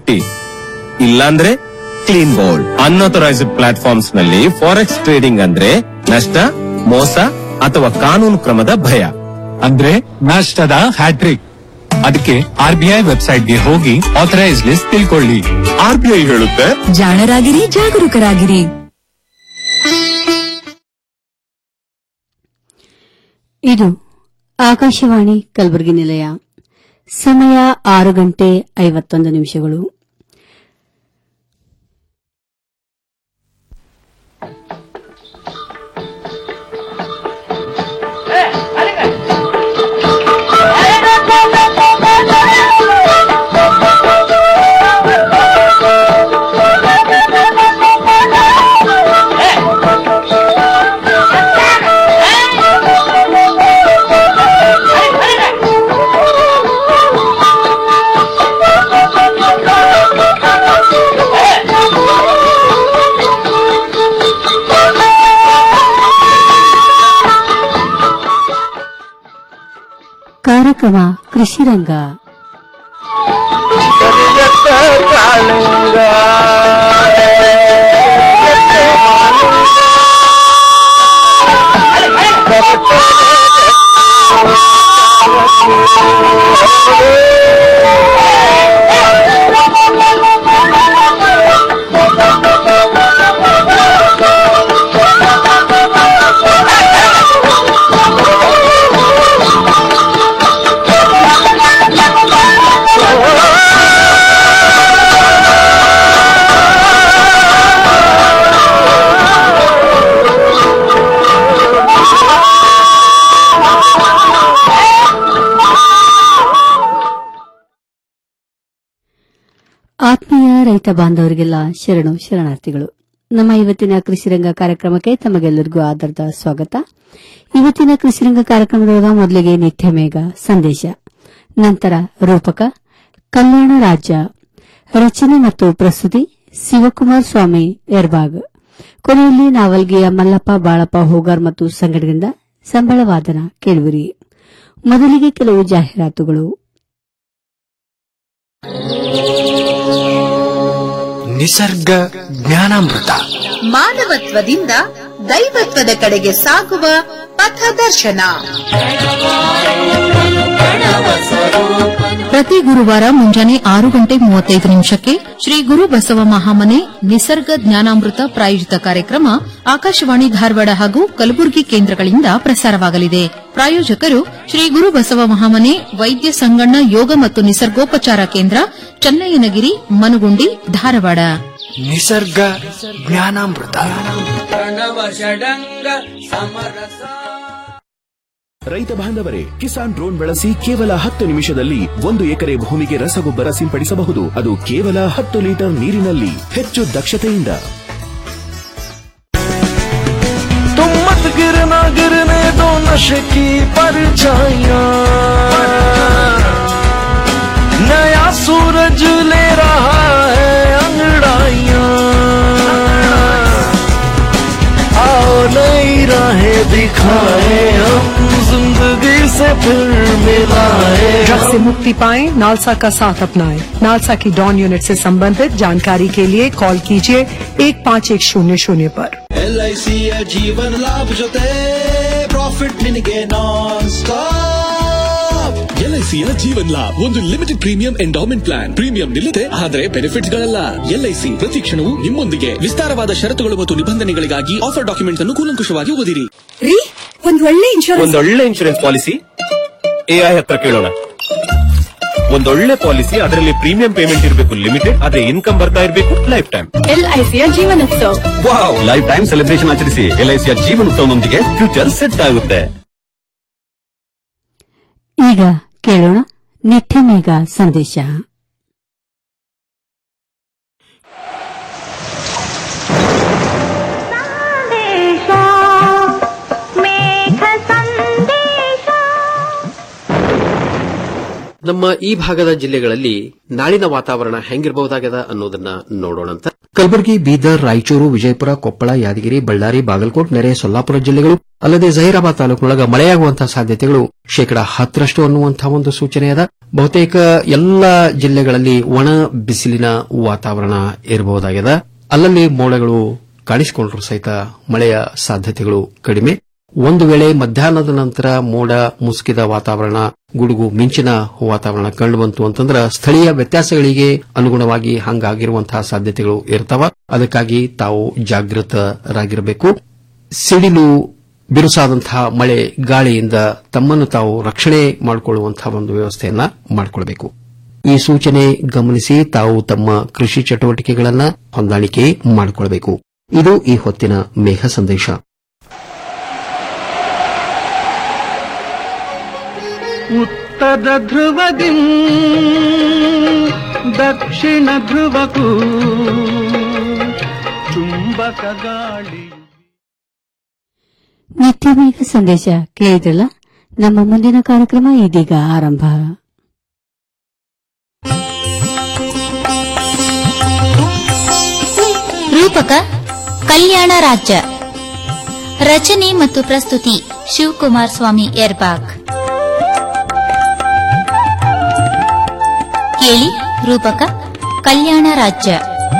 Nifty ಇಲ್ಲಾಂದ್ರೆ clean bold unauthorised platforms ನಲ್ಲಿ forex trading ಅಂದ್ರೆ ನಷ್ಟ ಮೋಸ ಅಥವಾ ಕಾನೂನು ಕ್ರಮದ ಭಯ ಅಂದ್ರೆ ನಷ್ಟದ ಹ್ಯಾಟ್ರಿಕ್ ಅದಕ್ಕೆ ಆರ್ಬಿಐ ವೆಬ್ಸೈಟ್ಗೆ ಹೋಗಿ ಆಥರೈಸ್ ಲಿಸ್ಟ್ ತಿಳ್ಕೊಳ್ಳಿ ಆರ್ಬಿಐ ಹೇಳುತ್ತೆ ಜಾಣರಾಗಿರಿ ಜಾಗರೂಕರಾಗಿರಿ ಇದು ಆಕಾಶವಾಣಿ ಕಲಬುರಗಿ ನಿಲಯ ಸಮಯ ಆರು ಗಂಟೆ ಐವತ್ತೊಂದು ನಿಮಿಷಗಳು ಕಾರ್ಯಕ್ರಮ ಕೃಷಿ ರಂಗ ಆತ್ಮೀಯ ರೈತ ಬಾಂಧವರಿಗೆಲ್ಲ ಶರಣು ಶರಣಾರ್ಥಿಗಳು ನಮ್ಮ ಇವತ್ತಿನ ಕೃಷಿರಂಗ ಕಾರ್ಯಕ್ರಮಕ್ಕೆ ತಮಗೆಲ್ಲರಿಗೂ ಆಧಾರದ ಸ್ವಾಗತ ಇವತ್ತಿನ ಕೃಷಿರಂಗ ಕಾರ್ಯಕ್ರಮದೊಳಗ ಮೊದಲಿಗೆ ನಿತ್ಯ ಮೇಘ ಸಂದೇಶ ನಂತರ ರೂಪಕ ಕಲ್ಯಾಣ ರಾಜ್ಯ ರಚನೆ ಮತ್ತು ಪ್ರಸ್ತುತಿ ಶಿವಕುಮಾರ್ ಸ್ವಾಮಿ ಎರ್ಬಾಗ್ ಕೊನೆಯಲ್ಲಿ ನಾವಲ್ಗಿಯ ಮಲ್ಲಪ್ಪ ಬಾಳಪ್ಪ ಹೋಗಾರ್ ಮತ್ತು ಸಂಗಡದಿಂದ ಸಂಬಳವಾದನ ಕೇಳುವಿರಿ ಮೊದಲಿಗೆ ಕೆಲವು ಜಾಹೀರಾತುಗಳು ನಿಸರ್ಗ ಜ್ಞಾನಾಮೃತ ಮಾನವತ್ವದಿಂದ ದೈವತ್ವದ ಕಡೆಗೆ ಸಾಗುವ ಪಥದರ್ಶನ ಪ್ರತಿ ಗುರುವಾರ ಮುಂಜಾನೆ ಆರು ಗಂಟೆ ಮೂವತ್ತೈದು ನಿಮಿಷಕ್ಕೆ ಶ್ರೀ ಗುರು ಬಸವ ಮಹಾಮನೆ ನಿಸರ್ಗ ಜ್ಞಾನಾಮೃತ ಪ್ರಾಯೋಜಿತ ಕಾರ್ಯಕ್ರಮ ಆಕಾಶವಾಣಿ ಧಾರವಾಡ ಹಾಗೂ ಕಲಬುರಗಿ ಕೇಂದ್ರಗಳಿಂದ ಪ್ರಸಾರವಾಗಲಿದೆ ಪ್ರಾಯೋಜಕರು ಶ್ರೀ ಗುರು ಬಸವ ಮಹಾಮನೆ ವೈದ್ಯ ಸಂಗಣ್ಣ ಯೋಗ ಮತ್ತು ನಿಸರ್ಗೋಪಚಾರ ಕೇಂದ್ರ ಚನ್ನಯ್ಯನಗಿರಿ ಮನುಗುಂಡಿ ಧಾರವಾಡ ನಿಸರ್ಗ ಜ್ಞಾನಾಮೃತ ರೈತ ಬಾಂಧವರೇ ಕಿಸಾನ್ ಡ್ರೋನ್ ಬಳಸಿ ಕೇವಲ ಹತ್ತು ನಿಮಿಷದಲ್ಲಿ ಒಂದು ಎಕರೆ ಭೂಮಿಗೆ ರಸಗೊಬ್ಬರ ಸಿಂಪಡಿಸಬಹುದು ಅದು ಕೇವಲ ಹತ್ತು ಲೀಟರ್ ನೀರಿನಲ್ಲಿ ಹೆಚ್ಚು ದಕ್ಷತೆಯಿಂದ तुम मत गिरना गिरने दो नशे की परछाइयाँ नया सूरज ले रहा है अंगड़ाइयाँ आओ नई राहें दिखाए हम जिंदगी से फिर मिलाए ड्रग्स से मुक्ति पाएं नालसा का साथ अपनाएं नालसा की डॉन यूनिट से संबंधित जानकारी के लिए कॉल कीजिए एक पाँच एक शून्य शून्य पर ಎಲ್ ಐ ಸಿಯ ಜೀವನ ಲಾಭ ಜೊತೆ ಪ್ರಾಫಿಟ್ ನಿನಗೆ ನಾನ್ ಸ್ಟಾಪ್ ಎಲ್ಐಸಿಯ ಜೀವನ್ ಲಾಭ್ ಒಂದು limited premium endowment plan premium ನಿಲ್ಲದೆ ಆದರೆ ಬೆನಿಫಿಟ್ಸ್ ಗಳಲ್ಲ ಎಲ್ಐಸಿ ಪ್ರತಿ ಕ್ಷಣವೂ ನಿಮ್ಮೊಂದಿಗೆ ವಿಸ್ತಾರವಾದ ಷರತ್ತುಗಳು ಮತ್ತು ನಿಬಂಧನೆಗಳಿಗಾಗಿ ಆಫರ್ ಡಾಕ್ಯುಮೆಂಟ್ಸ್ ಅನ್ನು ಕೂಲಂಕುಷವಾಗಿ ಓದಿರಿ ರೀ ಒಂದ್ ಒಳ್ಳೆ ಇನ್ಶೂರೆನ್ಸ್ ಒಂದೊಳ್ಳೆ ಇನ್ಶೂರೆನ್ಸ್ ಪಾಲಿಸಿ ಎಐ ಹತ್ರ ಕೇಳೋಣ ಒಂದೊಳ್ಳೆ ಪಾಲಿಸಿ ಅದರಲ್ಲಿ ಪ್ರೀಮಿಯಂ ಪೇಮೆಂಟ್ ಇರಬೇಕು ಲಿಮಿಟೆಡ್ ಆದ್ರೆ ಇನ್ಕಮ್ ಬರ್ತಾ ಇರಬೇಕು ಲೈಫ್ ಟೈಮ್ ಎಲ್ಐಸಿಯ Jeevan Utsav wow lifetime celebration ಆಚರಿಸಿ ಎಲ್ಐಸಿಯ ಜೀವನೋತ್ಸವದೊಂದಿಗೆ ಫ್ಯೂಚರ್ ಸೆಟ್ ಆಗುತ್ತೆ ಈಗ ಕೇಳೋಣ ನಿತ್ಯ ಮೇಘ ಸಂದೇಶ ನಮ್ಮ ಈ ಭಾಗದ ಜಿಲ್ಲೆಗಳಲ್ಲಿ ನಾಳಿನ ವಾತಾವರಣ ಹೆಂಗಿರಬಹುದಾಗದ ಅನ್ನೋದನ್ನ ನೋಡೋಣಂತ ಕಲಬುರಗಿ ಬೀದರ್ ರಾಯಚೂರು ವಿಜಯಪುರ ಕೊಪ್ಪಳ ಯಾದಗಿರಿ ಬಳ್ಳಾರಿ ಬಾಗಲಕೋಟ್ ನೆರೆ ಸೊಲ್ಲಾಪುರ ಜಿಲ್ಲೆಗಳು ಅಲ್ಲದೆ ಜಹೀರಾಬಾದ್ ತಾಲೂಕಿನೊಳಗ ಮಳೆಯಾಗುವಂತಹ ಸಾಧ್ಯತೆಗಳು ಶೇಕಡಾ ಹತ್ತರಷ್ಟು ಅನ್ನುವಂತಹ ಒಂದು ಸೂಚನೆ ಅದ ಬಹುತೇಕ ಎಲ್ಲ ಜಿಲ್ಲೆಗಳಲ್ಲಿ ಒಣ ಬಿಸಿಲಿನ ವಾತಾವರಣ ಇರಬಹುದಾಗಿದೆ ಅಲ್ಲಲ್ಲಿ ಮೋಡಗಳು ಕಾಣಿಸಿಕೊಂಡ್ರು ಸಹಿತ ಮಳೆಯ ಸಾಧ್ಯತೆಗಳು ಕಡಿಮೆ ಒಂದು ವೇಳೆ ಮಧ್ಯಾಹ್ನದ ನಂತರ ಮೋಡ ಮುಸುಕಿದ ವಾತಾವರಣ ಗುಡುಗು ಮಿಂಚಿನ ವಾತಾವರಣ ಕಂಡುಬಂತು ಅಂತಂದ್ರೆ ಸ್ಥಳೀಯ ವ್ಯತ್ಯಾಸಗಳಿಗೆ ಅನುಗುಣವಾಗಿ ಹಂಗಾಗಿರುವಂತಹ ಸಾಧ್ಯತೆಗಳು ಇರ್ತಾವ ಅದಕ್ಕಾಗಿ ತಾವು ಜಾಗೃತರಾಗಿರಬೇಕು ಸಿಡಿಲು ಬಿರುಸಾದಂತಹ ಮಳೆ ಗಾಳಿಯಿಂದ ತಮ್ಮನ್ನು ತಾವು ರಕ್ಷಣೆ ಮಾಡಿಕೊಳ್ಳುವಂತಹ ಒಂದು ವ್ಯವಸ್ಥೆಯನ್ನ ಮಾಡಿಕೊಳ್ಳಬೇಕು ಈ ಸೂಚನೆ ಗಮನಿಸಿ ತಾವು ತಮ್ಮ ಕೃಷಿ ಚಟುವಟಿಕೆಗಳನ್ನ ಹೊಂದಾಣಿಕೆ ಮಾಡಿಕೊಳ್ಳಬೇಕು ಇದು ಈ ಹೊತ್ತಿನ ಮೇಘ ಸಂದೇಶ ಉತ್ತರ ಧ್ರುವದಿ ದಕ್ಷಿಣ ಧ್ರುವಕ್ಕೂ ಚುಂಬಕ ಗಾಳಿ ನಿತ್ಯ ಮೇಘ ಸಂದೇಶ ಕೇಳಿದ್ರಲ್ಲ ನಮ್ಮ ಮುಂದಿನ ಕಾರ್ಯಕ್ರಮ ಇದೀಗ ಆರಂಭ ರೂಪಕ ಕಲ್ಯಾಣ ರಾಜ್ಯ ರಚನೆ ಮತ್ತು ಪ್ರಸ್ತುತಿ ಶಿವಕುಮಾರ್ ಸ್ವಾಮಿ ಎರ್ಬಾಗ್ ಕೇಳಿ ರೂಪಕ ಕಲ್ಯಾಣ ರಾಜ್ಯ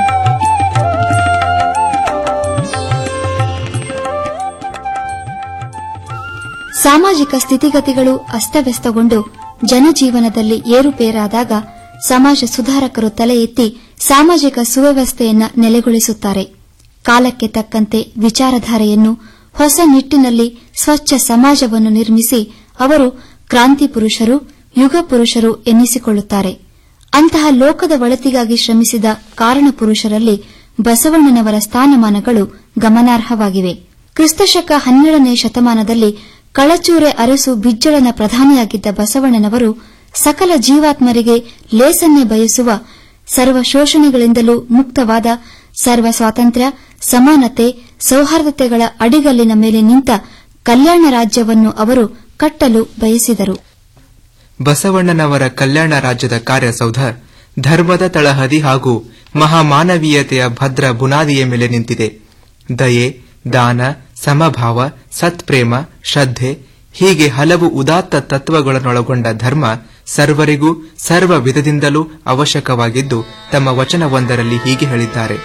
ಸಾಮಾಜಿಕ ಸ್ಥಿತಿಗತಿಗಳು ಅಸ್ತವ್ಯಸ್ತಗೊಂಡು ಜನಜೀವನದಲ್ಲಿ ಏರುಪೇರಾದಾಗ ಸಮಾಜ ಸುಧಾರಕರು ತಲೆ ಎತ್ತಿ ಸಾಮಾಜಿಕ ಸುವ್ಯವಸ್ಥೆಯನ್ನ ನೆಲೆಗೊಳಿಸುತ್ತಾರೆ ಕಾಲಕ್ಕೆ ತಕ್ಕಂತೆ ವಿಚಾರಧಾರೆಯನ್ನು ಹೊಸ ನಿಟ್ಟಿನಲ್ಲಿ ಸ್ವಚ್ಛ ಸಮಾಜವನ್ನು ನಿರ್ಮಿಸಿ ಅವರು ಕ್ರಾಂತಿ ಪುರುಷರು ಯುಗ ಪುರುಷರು ಎನ್ನಿಸಿಕೊಳ್ಳುತ್ತಾರೆ ಅಂತಹ ಲೋಕದ ಒಳತಿಗಾಗಿ ಶ್ರಮಿಸಿದ ಕಾರಣ ಪುರುಷರಲ್ಲಿ ಬಸವಣ್ಣನವರ ಸ್ಥಾನಮಾನಗಳು ಗಮನಾರ್ಹವಾಗಿವೆ ಕ್ರಿಸ್ತಶಕ ಹನ್ನೆರಡನೇ ಶತಮಾನದಲ್ಲಿ ಕಳಚೂರೆ ಅರಸು ಬಿಜ್ಜಳನ ಪ್ರಧಾನಿಯಾಗಿದ್ದ ಬಸವಣ್ಣನವರು ಸಕಲ ಜೀವಾತ್ಮರಿಗೆ ಲೇಸನ್ನೇ ಬಯಸುವ ಸರ್ವ ಶೋಷಣೆಗಳಿಂದಲೂ ಮುಕ್ತವಾದ ಸರ್ವ ಸ್ವಾತಂತ್ರ್ಯ ಸಮಾನತೆ ಸೌಹಾರ್ದತೆಗಳ ಅಡಿಗಲ್ಲಿನ ಮೇಲೆ ನಿಂತ ಕಲ್ಯಾಣ ರಾಜ್ಯವನ್ನು ಅವರು ಕಟ್ಟಲು ಬಯಸಿದರು ಬಸವಣ್ಣನವರ ಕಲ್ಯಾಣ ರಾಜ್ಯದ ಕಾರ್ಯಸೌಧ ಧರ್ಮದ ತಳಹದಿ ಹಾಗೂ ಮಹಾಮಾನವೀಯತೆಯ ಭದ್ರ ಬುನಾದಿಯ ಮೇಲೆ ನಿಂತಿದೆ ದಯೆ ದಾನ ಸಮಭಾವ ಸತ್ಪ್ರೇಮ ಶ್ರದ್ಧೆ ಹೀಗೆ ಹಲವು ಉದಾತ್ತ ತತ್ವಗಳನ್ನೊಳಗೊಂಡ ಧರ್ಮ ಸರ್ವರಿಗೂ ಸರ್ವ ವಿಧದಿಂದಲೂ ಅವಶ್ಯಕವಾಗಿದ್ದು ತಮ್ಮ ವಚನವೊಂದರಲ್ಲಿ ಹೀಗೆ ಹೇಳಿದ್ದಾರೆ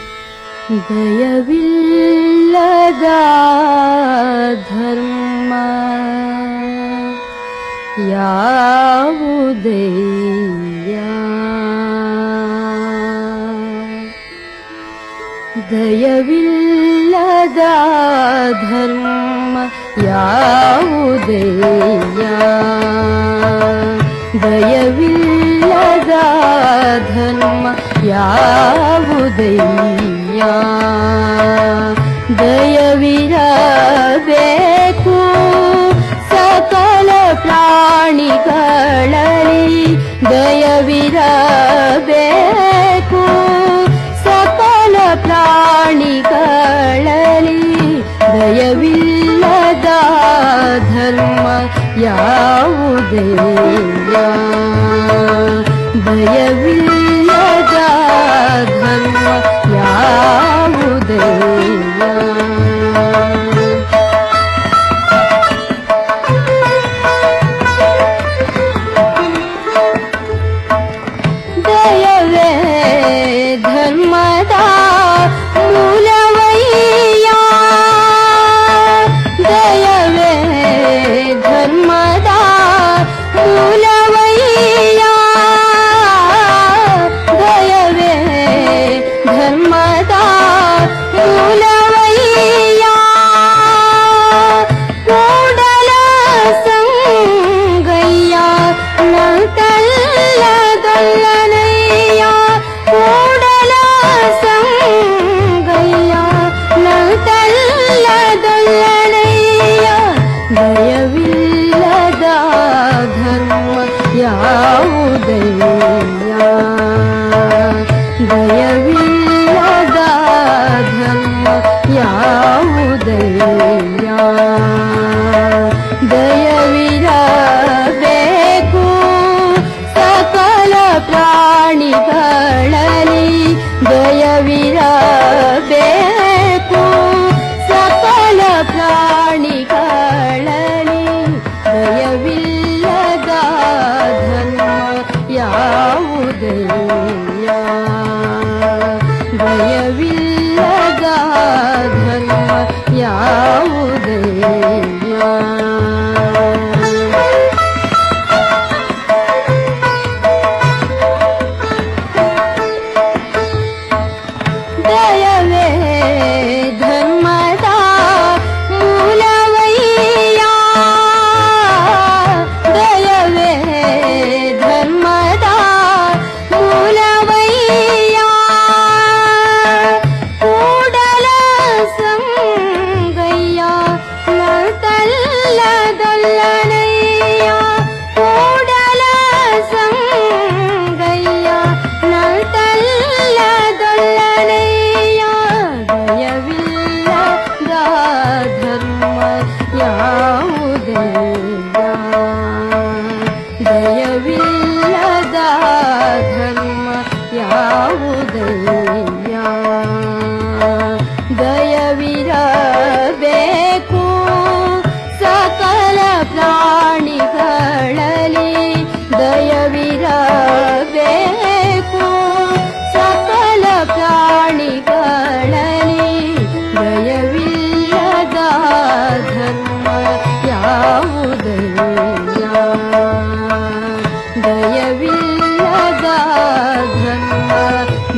ದಯವಿಲ್ಲದ ಧರ್ಮ ಯಾವುದಯ್ಯ ದಯವಿಲ್ಲದ ಧರ್ಮ ಯಾವುದಯ್ಯ ದಯವಿಲ್ಲದ ಧರ್ಮ ಯಾವುದಯ್ಯ ದಯವಿರಬೇಕು ಸಕಲ ಪ್ರಾಣಿಗಳಲ್ಲಿ ದಯವಿರಬೇಕು ಸಕಲ ಪ್ರಾಣಿಗಳಲ್ಲಿ ದಯವಿಲ್ಲದ ಧರ್ಮ ಯಾವುದಯ್ಯ ದಯವಿಲ್ಲದ ಧರ್ಮ ಯಾವುದಯ್ಯ ದಯವೇ ಧರ್ಮದ ಮೂಲವಯ್ಯ ದಯವೇ ಧರ್ಮದ ಮೂಲವಯ್ಯ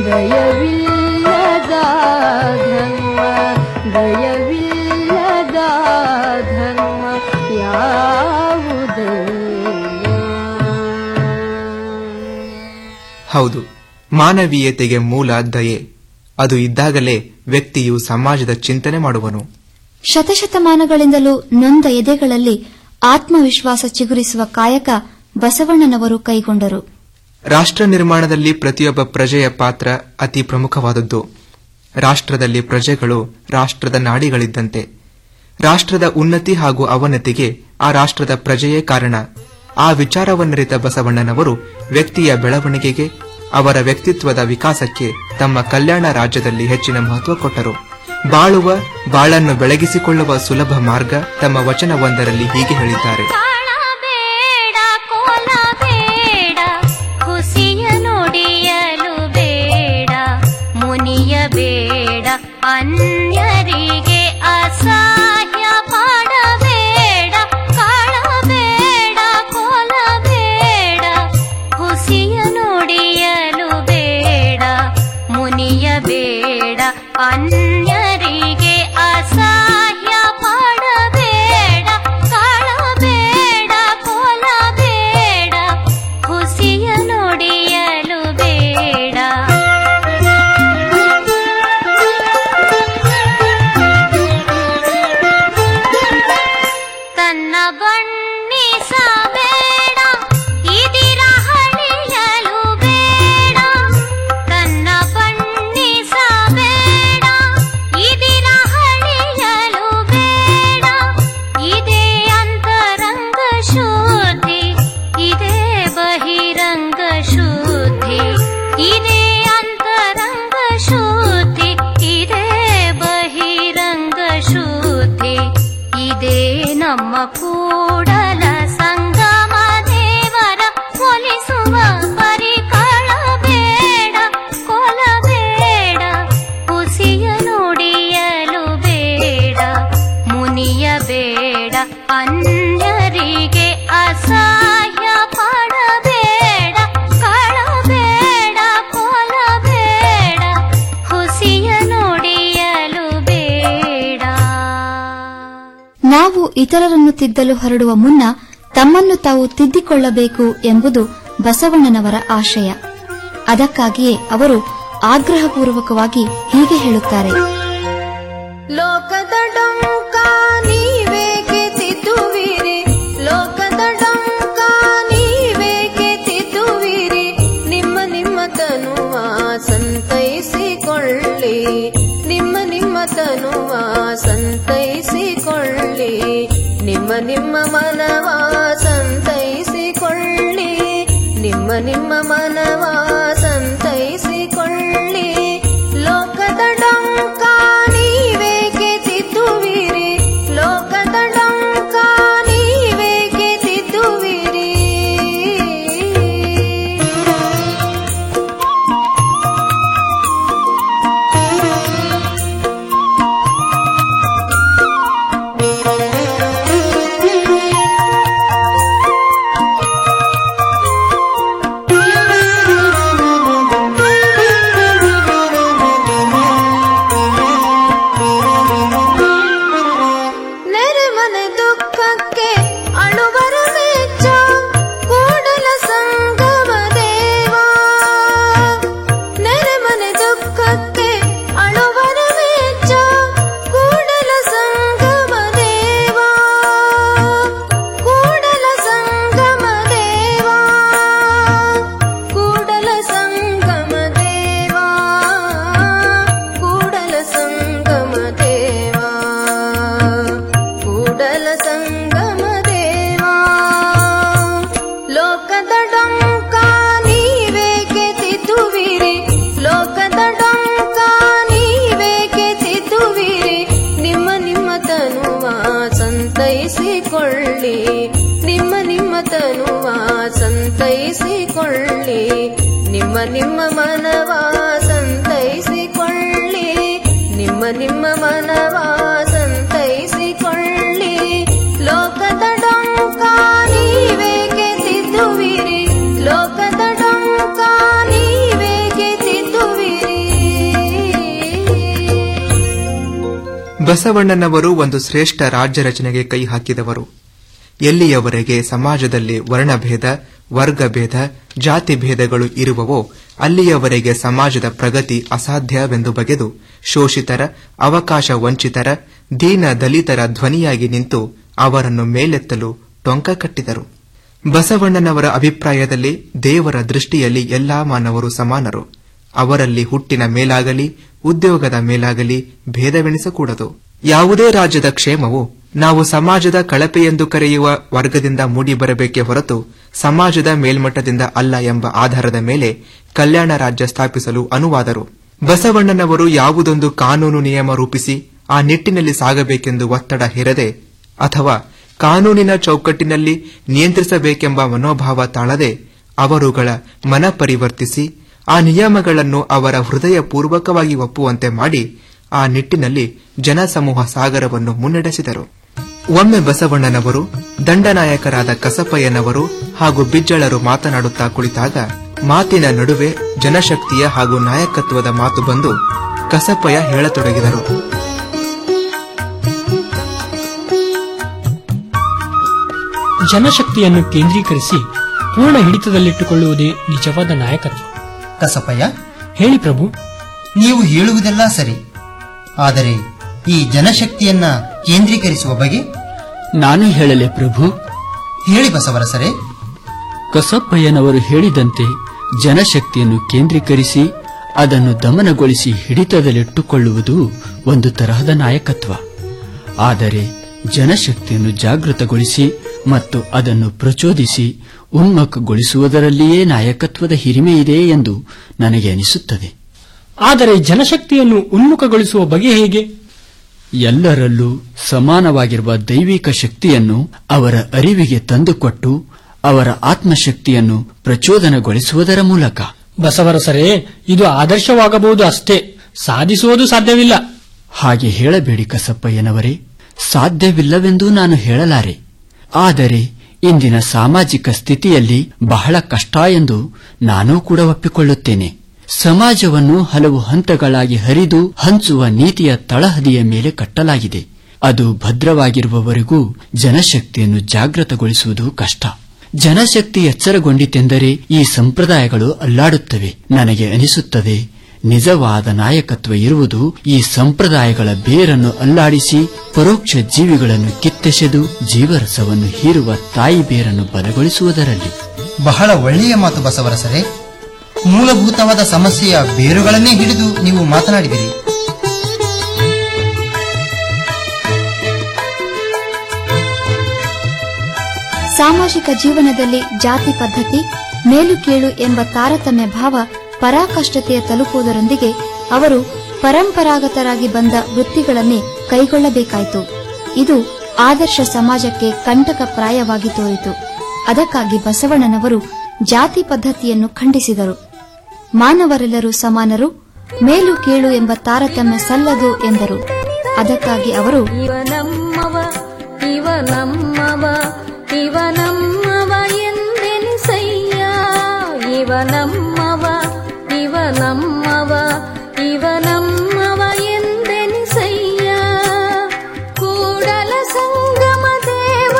ದಯವಿಲ್ಲದ ಧರ್ಮ ದಯವಿಲ್ಲದ ಧರ್ಮ ಯಾವುದಯ್ಯ ಹೌದು ಮಾನವೀಯತೆಗೆ ಮೂಲ ದಯೆ ಅದು ಇದ್ದಾಗಲೇ ವ್ಯಕ್ತಿಯು ಸಮಾಜದ ಚಿಂತನೆ ಮಾಡುವನು ಶತಶತಮಾನಗಳಿಂದಲೂ ನೊಂದ ಎದೆಗಳಲ್ಲಿ ಆತ್ಮವಿಶ್ವಾಸ ಚಿಗುರಿಸುವ ಕಾಯಕ ಬಸವಣ್ಣನವರು ಕೈಗೊಂಡರು ರಾಷ್ಟ್ರ ನಿರ್ಮಾಣದಲ್ಲಿ ಪ್ರತಿಯೊಬ್ಬ ಪ್ರಜೆಯ ಪಾತ್ರ ಅತಿ ಪ್ರಮುಖವಾದದ್ದು ರಾಷ್ಟ್ರದಲ್ಲಿ ಪ್ರಜೆಗಳು ರಾಷ್ಟ್ರದ ನಾಡಿಗಳಿದ್ದಂತೆ ರಾಷ್ಟ್ರದ ಉನ್ನತಿ ಹಾಗೂ ಅವನತಿಗೆ ಆ ರಾಷ್ಟ್ರದ ಪ್ರಜೆಯೇ ಕಾರಣ ಆ ವಿಚಾರವನ್ನರಿತ ಬಸವಣ್ಣನವರು ವ್ಯಕ್ತಿಯ ಬೆಳವಣಿಗೆಗೆ ಅವರ ವ್ಯಕ್ತಿತ್ವದ ವಿಕಾಸಕ್ಕೆ ತಮ್ಮ ಕಲ್ಯಾಣ ರಾಜ್ಯದಲ್ಲಿ ಹೆಚ್ಚಿನ ಮಹತ್ವ ಕೊಟ್ಟರು ಬಾಳುವ ಬಾಳನ್ನು ಬೆಳಗಿಸಿಕೊಳ್ಳುವ ಸುಲಭ ಮಾರ್ಗ ತಮ್ಮ ವಚನವೊಂದರಲ್ಲಿ ಹೀಗೆ ಹೇಳಿದ್ದಾರೆ ಬೇಡ ಕೋಲ ಬೇಡ ಖುಷಿಯ ನುಡಿಯಲು ಬೇಡ ಮುನಿಯ ಬೇಡ ಅನ್ಯರಿಗೆ ಅಸಹ್ಯ ಮಾಡಬೇಡ ಕಾಳಬೇಡ ಕೋಲ ಬೇಡ ಖುಷಿಯ ನುಡಿಯಲು ಬೇಡ ಮುನಿಯ ಬೇಡ ಅನ್ಯರಿಗೆ ಅಸಹ್ಯ ಮಾಡಬೇಡ ಕಾಳಬೇಡ ಕೋಲ ಬೇಡ ಖುಷಿಯ ನುಡಿಯಲು ಬೇಡ ತನ್ನ ಬಣ್ಣಿಸಬೇಡ ಇದಿರ ಹಳಿಯಲು ಬೇಡ ತನ್ನ ಬಣ್ಣಿಸಬೇಡ ಇದಿರ ಹಳಿಯಲು ಬೇಡ ಇದೇ ಅಂತರಂಗ ಶುದ್ಧಿ ಇದೇ ಬಹಿರಂಗ ಶುದ್ಧಿ ಇದೇ ಅಂತರಂಗ ಶುದ್ಧಿ ಇದೇ ಬಹಿರಂಗ ಶುದ್ಧಿ ಇದೇ ನಮ್ಮ ಕೂಡಲ ಸಂಗಮ ದೇವರ ಒಲಿಸುವ ಪರಿಕಳ ಬೇಡ ಕೊಲ ಬೇಡ ಹುಸಿಯ ನುಡಿಯಲು ಬೇಡ ಮುನಿಯ ಬೇಡ ಅನ್ಯರಿಗೆ ಅಸಹ್ಯ ಪಡಬೇಡ ಕಳಬೇಡ ಕೊಲ ಬೇಡ ಹುಸಿಯ ನುಡಿಯಲು ಬೇಡ ನಾವು ಇತರರನ್ನು ತಿದ್ದಲು ಹೊರಡುವ ಮುನ್ನ ತಮ್ಮನ್ನು ತಾವು ತಿದ್ದಿಕೊಳ್ಳಬೇಕು ಎಂಬುದು ಬಸವಣ್ಣನವರ ಆಶಯ ಅದಕ್ಕಾಗಿಯೇ ಅವರು ಆಗ್ರಹಪೂರ್ವಕವಾಗಿ ಹೀಗೆ ಹೇಳುತ್ತಾರೆ ಲೋಕದ ಡೊಂಕ ನೀವೇಕೆ ತಿದ್ದುವಿರಿ ಲೋಕದ ಡೊಂಕ ನೀವೇಕೆ ತಿದ್ದುವಿರಿ ನಿಮ್ಮ ನಿಮ್ಮ ತನುವ ಸಂತೈಸಿಕೊಳ್ಳಿ ನಿಮ್ಮ ನಿಮ್ಮ ತನುವ ಸಂತೈಸಿಕೊಳ್ಳಿ ನಿಮ್ಮ ನಿಮ್ಮ ಮನವ ಸಂತೈಸಿಕೊಳ್ಳಿ ನಿಮ್ಮ ನಿಮ್ಮ ಮನವ ಸಂತೈಸಿಕೊಳ್ಳಿ ಲೋಕದ ಡೊಂಕ ನೀವೇಕೆ ತಿದ್ದುವಿರಿ ಲೋಕದ ಡೊಂಕ ನೀವೇಕೆ ತಿದ್ದುವಿರಿ ನೆರೆಮನೆ ದುಃಖಕ್ಕೆ ಅಳುವರ ಮೆಚ್ಚ ಕೂಡಲ ಸಂಗಮ ದೇವ ನೆರೆಮನೆ ದುಃಖಕ್ಕೆ ಅಳುವರ ಮೆಚ್ಚ ಕೂಡಲ ಸಂಗಮ ದೇವ ಕೂಡಲ ಸಂಗಮ ದೇವ ಕೂಡಲ ಸಂಗಮ ದೇವ ಕೂಡಲ ಸಂಗಮ ದೇವ ಕೂಡಲ ಸಂಗಮ ದೇವ ಲೋಕದ ಡೊಂಕ ನೀವೇಕೆ ತಿದ್ದುವಿರಿ ಲೋಕದ ಡೊಂಕ ನೀವೇಕೆ ತಿದ್ದುವಿರಿ ನಿಮ್ಮ ನಿಮ್ಮ ತನುವ ಸಂತೈಸಿಕೊಳ್ಳಿ ನಿಮ್ಮ ನಿಮ್ಮ ತನುವ ಸಂತೈಸಿಕೊಳ್ಳಿ ನಿಮ್ಮ ನಿಮ್ಮ ಮನವ ಸಂತೈಸಿಕೊಳ್ಳಿ ನಿಮ್ಮ ನಿಮ್ಮ ಮನವ ಸಂತೈಸಿಕೊಳ್ಳಿ ಲೋಕದ ಡೊಂಕ ನೀವೇಕೆ ತಿದ್ದುವಿರಿ ಲೋಕದ ಡೊಂಕ ನೀವೇಕೆ ತಿದ್ದುವಿರಿ ಬಸವಣ್ಣನವರು ಒಂದು ಶ್ರೇಷ್ಠ ರಾಜ್ಯ ರಚನೆಗೆ ಕೈ ಹಾಕಿದವರು ಎಲ್ಲಿಯವರೆಗೆ ಸಮಾಜದಲ್ಲಿ ವರ್ಣಭೇದ ವರ್ಗಭೇದ ಜಾತಿ ಭೇದಗಳು ಇರುವವೋ ಅಲ್ಲಿಯವರೆಗೆ ಸಮಾಜದ ಪ್ರಗತಿ ಅಸಾಧ್ಯವೆಂದು ಬಗೆದು ಶೋಷಿತರ ಅವಕಾಶ ವಂಚಿತರ ದೀನ ದಲಿತರ ಧ್ವನಿಯಾಗಿ ನಿಂತು ಅವರನ್ನು ಮೇಲೆತ್ತಲು ಟೊಂಕ ಕಟ್ಟಿದರು ಬಸವಣ್ಣನವರ ಅಭಿಪ್ರಾಯದಲ್ಲಿ ದೇವರ ದೃಷ್ಟಿಯಲ್ಲಿ ಎಲ್ಲಾ ಮಾನವರು ಸಮಾನರು ಅವರಲ್ಲಿ ಹುಟ್ಟಿನ ಮೇಲಾಗಲಿ ಉದ್ಯೋಗದ ಮೇಲಾಗಲಿ ಭೇದವೆಣಿಸಕೂಡದು ಯಾವುದೇ ರಾಜ್ಯದ ಕ್ಷೇಮವು ನಾವು ಸಮಾಜದ ಕಳಪೆಯೆಂದು ಕರೆಯುವ ವರ್ಗದಿಂದ ಮೂಡಿಬರಬೇಕೇ ಹೊರತು ಸಮಾಜದ ಮೇಲ್ಮಟ್ಟದಿಂದ ಅಲ್ಲ ಎಂಬ ಆಧಾರದ ಮೇಲೆ ಕಲ್ಯಾಣ ರಾಜ್ಯ ಸ್ಥಾಪಿಸಲು ಅನುವಾದರು ಬಸವಣ್ಣನವರು ಯಾವುದೊಂದು ಕಾನೂನು ನಿಯಮ ರೂಪಿಸಿ ಆ ನಿಟ್ಟಿನಲ್ಲಿ ಸಾಗಬೇಕೆಂದು ಒತ್ತಡ ಹೇರದೆ ಅಥವಾ ಕಾನೂನಿನ ಚೌಕಟ್ಟಿನಲ್ಲಿ ನಿಯಂತ್ರಿಸಬೇಕೆಂಬ ಮನೋಭಾವ ತಾಳದೆ ಅವರುಗಳ ಮನ ಪರಿವರ್ತಿಸಿ ಆ ನಿಯಮಗಳನ್ನು ಅವರ ಹೃದಯಪೂರ್ವಕವಾಗಿ ಒಪ್ಪುವಂತೆ ಮಾಡಿ ಆ ನಿಟ್ಟಿನಲ್ಲಿ ಜನಸಮೂಹ ಸಾಗರವನ್ನು ಮುನ್ನಡೆಸಿದರು ಒಮ್ಮೆ ಬಸವಣ್ಣನವರು ದಂಡನಾಯಕರಾದ ಕಸಪಯ್ಯನವರು ಹಾಗೂ ಬಿಜ್ಜಳರು ಮಾತನಾಡುತ್ತಾ ಕುಳಿತಾಗ ಮಾತಿನ ನಡುವೆ ಜನಶಕ್ತಿಯ ಹಾಗೂ ನಾಯಕತ್ವದ ಮಾತು ಬಂದು ಕಸಪಯ್ಯ ಹೇಳತೊಡಗಿದರು ಜನಶಕ್ತಿಯನ್ನು ಕೇಂದ್ರೀಕರಿಸಿ ಪೂರ್ಣ ಹಿಡಿತದಲ್ಲಿಟ್ಟುಕೊಳ್ಳುವುದೇ ನಿಜವಾದ ನಾಯಕತ್ವ ಕಸಪಯ್ಯ ಹೇಳಿ ಪ್ರಭು ನೀವು ಹೇಳುವುದೆಲ್ಲ ಸರಿ ಆದರೆ ಈ ಜನಶಕ್ತಿಯನ್ನ ಕೇಂದ್ರೀಕರಿಸುವ ಬಗೆ ನಾನು ಹೇಳಲೆ ಪ್ರಭು ಹೇಳಿ ಬಸವರಸರೇ ಕಸಪ್ಪಯ್ಯನವರು ಹೇಳಿದಂತೆ ಜನಶಕ್ತಿಯನ್ನು ಕೇಂದ್ರೀಕರಿಸಿ ಅದನ್ನು ದಮನಗೊಳಿಸಿ ಹಿಡಿತದಲ್ಲಿಟ್ಟುಕೊಳ್ಳುವುದು ಒಂದು ತರಹದ ನಾಯಕತ್ವ ಆದರೆ ಜನಶಕ್ತಿಯನ್ನು ಜಾಗೃತಗೊಳಿಸಿ ಮತ್ತು ಅದನ್ನು ಪ್ರಚೋದಿಸಿ ಉನ್ಮುಖಗೊಳಿಸುವುದರಲ್ಲಿಯೇ ನಾಯಕತ್ವದ ಹಿರಿಮೆ ಇದೆ ಎಂದು ನನಗೆ ಅನಿಸುತ್ತದೆ ಆದರೆ ಜನಶಕ್ತಿಯನ್ನು ಉನ್ಮುಖಗೊಳಿಸುವ ಬಗೆ ಹೇಗೆ ಎಲ್ಲರಲ್ಲೂ ಸಮಾನವಾಗಿರುವ ದೈವಿಕ ಶಕ್ತಿಯನ್ನು ಅವರ ಅರಿವಿಗೆ ತಂದುಕೊಟ್ಟು ಅವರ ಆತ್ಮಶಕ್ತಿಯನ್ನು ಪ್ರಚೋದನಗೊಳಿಸುವುದರ ಮೂಲಕ ಬಸವರಸರೇ ಇದು ಆದರ್ಶವಾಗಬಹುದು ಅಷ್ಟೇ ಸಾಧಿಸುವುದು ಸಾಧ್ಯವಿಲ್ಲ ಹಾಗೆ ಹೇಳಬೇಡಿ ಕಸಪ್ಪಯ್ಯನವರೇ ಸಾಧ್ಯವಿಲ್ಲವೆಂದೂ ನಾನು ಹೇಳಲಾರೆ ಆದರೆ ಇಂದಿನ ಸಾಮಾಜಿಕ ಸ್ಥಿತಿಯಲ್ಲಿ ಬಹಳ ಕಷ್ಟ ಎಂದು ನಾನೂ ಕೂಡ ಒಪ್ಪಿಕೊಳ್ಳುತ್ತೇನೆ ಸಮಾಜವನ್ನು ಹಲವು ಹಂತಗಳಾಗಿ ಹರಿದು ಹಂಚುವ ನೀತಿಯ ತಳಹದಿಯ ಮೇಲೆ ಕಟ್ಟಲಾಗಿದೆ ಅದು ಭದ್ರವಾಗಿರುವವರೆಗೂ ಜನಶಕ್ತಿಯನ್ನು ಜಾಗೃತಗೊಳಿಸುವುದು ಕಷ್ಟ ಜನಶಕ್ತಿ ಎಚ್ಚರಗೊಂಡಿತೆಂದರೆ ಈ ಸಂಪ್ರದಾಯಗಳು ಅಲ್ಲಾಡುತ್ತವೆ ನನಗೆ ಅನಿಸುತ್ತದೆ ನಿಜವಾದ ನಾಯಕತ್ವ ಇರುವುದು ಈ ಸಂಪ್ರದಾಯಗಳ ಬೇರನ್ನು ಅಲ್ಲಾಡಿಸಿ ಪರೋಕ್ಷ ಜೀವಿಗಳನ್ನು ಕಿತ್ತೆಸೆದು ಜೀವರಸವನ್ನು ಹೀರುವ ತಾಯಿ ಬೇರನ್ನು ಬಲಗೊಳಿಸುವುದರಲ್ಲಿ ಬಹಳ ಒಳ್ಳೆಯ ಮಾತು ಬಸವರಸರೇ ಮೂಲಭೂತವಾದ ಸಮಸ್ಯೆಯ ಬೇರುಗಳನ್ನೇ ಹಿಡಿದು ನೀವು ಮಾತನಾಡಿದಿರಿ ಸಾಮಾಜಿಕ ಜೀವನದಲ್ಲಿ ಜಾತಿ ಪದ್ಧತಿ ಮೇಲು ಕೀಳು ಎಂಬ ತಾರತಮ್ಯ ಭಾವ ಪರಾಕಷ್ಟತೆಯ ತಲುಪುವುದರೊಂದಿಗೆ ಅವರು ಪರಂಪರಾಗತರಾಗಿ ಬಂದ ವೃತ್ತಿಗಳನ್ನೇ ಕೈಗೊಳ್ಳಬೇಕಾಯಿತು ಇದು ಆದರ್ಶ ಸಮಾಜಕ್ಕೆ ಕಂಟಕಪ್ರಾಯವಾಗಿ ತೋರಿತು ಅದಕ್ಕಾಗಿ ಬಸವಣ್ಣನವರು ಜಾತಿ ಪದ್ಧತಿಯನ್ನು ಖಂಡಿಸಿದರು ಮಾನವರೆಲ್ಲರೂ ಸಮಾನರು ಮೇಲು ಕೀಳು ಎಂಬ ತಾರತಮ್ಯ ಸಲ್ಲದು ಎಂದರು ಅದಕ್ಕಾಗಿ ಅವರು ಇವ ನಮ್ಮವ ಇವ ನಮ್ಮವ ಇವ ನಮ್ಮವ ಎಂದೆನಿಸಯ್ಯ ಇವ ನಮ್ಮವ ಇವ ನಮ್ಮವ ಇವ ನಮ್ಮವ ಎಂದೆನಿಸಯ್ಯ ಕೂಡಲ ಸಂಗಮ ದೇವ